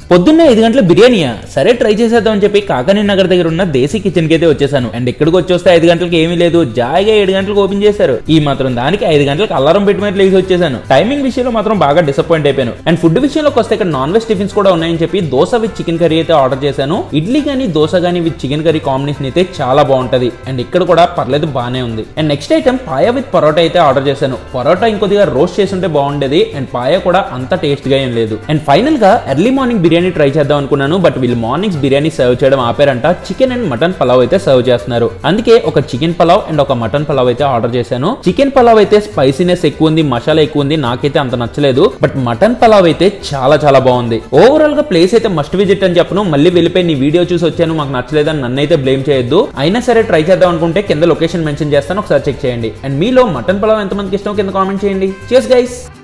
పొద్దున్నే ఐదు గంటల బిర్యానీయా సరే ట్రై చేసేద్దామని చెప్పి కాకాని నగర్ దగ్గర ఉన్న దేశీ కిచెన్ కి అయితే వచ్చేసాను అండ్ ఇక్కడికి వచ్చేస్తే ఐదు గంటలకి ఏమీ లేదు జాయిగా ఏడు గంటలకు ఓపెన్ చేశారు ఈ మాత్రం దానికి ఐదు గంటలకు అలారం పెట్టి మరి లేచి వచ్చేసాను టైమింగ్ విషయంలో మాత్రం బాగా డిసప్పాయింట్ అయిపోయాను అండ్ ఫుడ్ విషయంలోకి వస్తే ఇక్కడ నాన్ వెజ్ టిఫిన్స్ కూడా ఉన్నాయని చెప్పి దోశ విత్ చికెన్ కర్రీ అయితే ఆర్డర్ చేశాను ఇడ్లీ కానీ దోశ కానీ విత్ చికెన్ కర్రీ కాంబినేషన్ అయితే చాలా బాగుంటది అండ్ ఇక్కడ కూడా పర్లేదు బాగానే ఉంది and next item paya with parotta అయితే ఆర్డర్ చేశాను పరోటా ఇంకొద్దిగా రోస్ట్ చేసి ఉంటే బాగుండేది అండ్ పాయ కూడా అంత టేస్ట్ గా ఏం లేదు అండ్ ఫైనల్ గా ఎర్లీ మార్నింగ్ బిర్యానీ ట్రై చేద్దాం అనుకున్నాను బట్ వీళ్ళు మార్నింగ్స్ బిర్యానీ సర్వ్ చేయడం ఆపారంట చికెన్ అండ్ మటన్ పలావ్ అయితే సర్వ్ చేస్తున్నారు అందుకే ఒక చికెన్ పలావ్ అండ్ ఒక మటన్ పలావ్ అయితే ఆర్డర్ చేశాను చికెన్ పలావ్ అయితే స్పైసీనెస్ ఎక్కువ ఉంది మసాలా ఎక్కువ ఉంది నాకైతే అంత నచ్చలేదు బట్ మటన్ పలావ్ అయితే చాలా చాలా బాగుంది ఓవరాల్ గా ప్లేస్ అయితే మస్ట్ విజిట్ అని చెప్పను మళ్ళీ వెళ్ళిపోయి నీ వీడియో చూసి వచ్చాను మాకు నచ్చలేదని నన్ను అయితే బ్లేమ్ చేయొద్దు అయినా సరే ట్రై చేద్దాం అనుకుంటే కింద లొకేషన్ మెన్షన్ చేస్తాను ఒకసారి చెక్ చేయండి అండ్ మీలో మటన్ పలావ్ ఎంతమందికి ఇష్టం కింద కామెంట్ చేయండి చేస్ గైస్